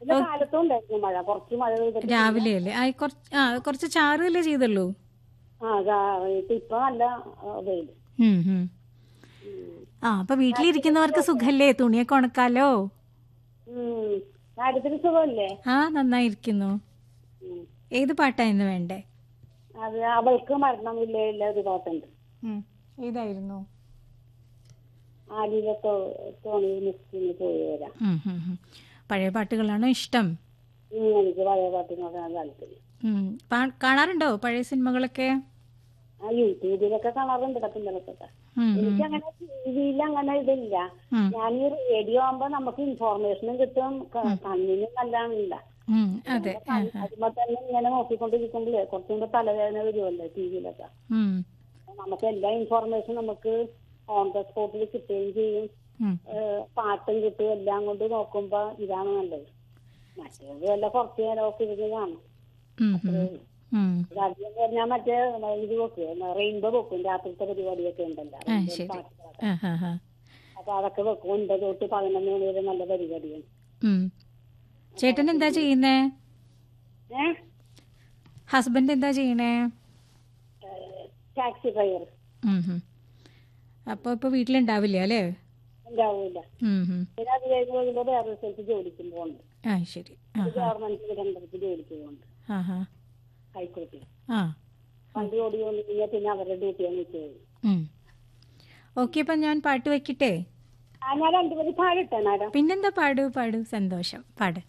ഇന്ന് കാലത്തും ഉണ്ടായിരുന്നു മഴ കുറച്ച് മഴ പെയ്തിട്ട് രാവിലെ അല്ലേ ആ കുറച്ച് ആ കുറച്ച് ചാറുകയല്ലേ ചെയ്തുള്ളൂ ആ ഗാ- ഇപ്പൊ ഇപ്പൊ നല്ല ആ, വെയില് ഉം, ഉം. ആ അപ്പൊ വീട്ടിലിരിക്കുന്നവർക്ക് സുഖല്ലേ തുണിയൊക്കെ ഉണക്കാലോ ഉം കാര്യത്തിന് സുഖമല്ലേ ആ നന്നായിരിക്കുന്നു ഉം. ഏത് പാട്ടാ ഇന്ന് വേണ്ടേ അത് അവൾക്ക് മരണമില്ല ഇല്ല ഒരു പാട്ടുണ്ട് ഉം. ഏതായിരുന്നു ആലിലെ തോണി മിസ്റ്റിന് പോയി വരാം ഉം, ഉം, ഉം. പഴയ പാട്ടുകളാണോ ഇഷ്ടം ഉം, എനിക്ക് പഴയ പാട്ടിനോടാണ് താല്പര്യം ഉം. പാ- കാണാറുണ്ടോ പഴയ സിനിമകളൊക്കെ ആ യൂട്യൂബിലൊക്കെ കാണാറുണ്ട് കപ്പിന്തലൊക്കെ ഉം, ഉം. എനിക്ക് അങ്ങനെ ടിവിയിൽ അങ്ങനെ ഇതില്ല ഉം. ഞാൻ ഈ റേഡിയോ ആകുമ്പോ നമുക്ക് ഇൻഫോർമേഷനും കിട്ടും ക- കണ്ണിനും നല്ലതാണില്ല ഉം, അതെ ആ, ആ. അതുമ്പോ തന്നെ ഇങ്ങനെ നോക്കിക്കൊണ്ടിരിക്കുമ്പോഴേ കുറച്ചും കൂടെ തലവേദന വരുമല്ലോ ടിവിയിലൊക്കെ ഉം, നമുക്ക് എല്ലാ ഇൻഫോർമേഷൻ നമുക്ക് ഓൺ ദ സ്പോട്ടിൽ കിട്ടുകയും ചെയ്യും ഉം. ഏഹ് പാട്ടും കിട്ടും എല്ലാം കൊണ്ട് നോക്കുമ്പോ ഇതാണ് നല്ലത് മറ്റേത് വല്ല കുറച്ച് നേരമൊക്കെ ഇരുന്ന് കാണും ഉം, ഉം. ഉം. രാജ്യം പറഞ്ഞാൽ മറ്റേ ഇത് വെക്കും റെയിൻബോ വെക്കും രാത്രിത്തെ പരിപാടിയൊക്കെ ഉണ്ടല്ലോ ആ അതിന്റെ ശരി പാട്ടുകളൊക്കെ. ആ ആ ആ അപ്പൊ അതൊക്കെ വെക്കും ഒൻപത് തൊട്ട് പതിനൊന്ന് മണി വരെ നല്ല പരിപാടിയാണ് ഉം. ചേട്ടൻ എന്താ ചെയ്യുന്നേ ഏഹ് ഹസ്ബൻഡ് എന്താ ചെയ്യണേ ടാക്സി ഡ്രൈവർ ഉം, ഉം. അപ്പൊ ഇപ്പൊ വീട്ടിലുണ്ടാവില്ല അല്ലേ ഉണ്ടാവില്ല ഉം, ഉം. പിന്നെ അത് കഴിഞ്ഞ് കഴിയുമ്പോൾ വേറെ സ്ഥലത്ത് ജോലിക്കും പോകുന്നുണ്ട് ആ ശരി ആ ഗവൺമെന്റ് തിരുവനന്തപുരത്ത് ജോലിക്ക് പോകുന്നുണ്ട് ആ ആ ഹൈക്കോടതി ആ വണ്ടി ഓടി വന്നു കഴിഞ്ഞാൽ പിന്നെ അവരുടെ ഡ്യൂട്ടിയാണ് ചെയ്യും ഓക്കെ അപ്പം ഞാൻ പാട്ട് വെക്കട്ടെ ആ ഞാൻ രണ്ടുപേരും താഴെ ഇട്ടേ മാഡം പിന്നെന്താ പാടു പാടു സന്തോഷം പാട്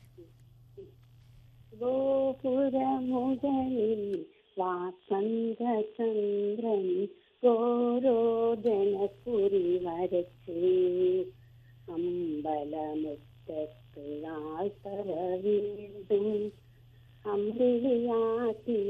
ഗോപുരമുകളിൽ വാസന്തചന്ദ്രൻ ഗോരോദനപുരി വരച്ച് അമ്പലമുറ്റത്ത് ആൾത്തറ വീണ്ടും അമ്പിളിയാട്ടിയ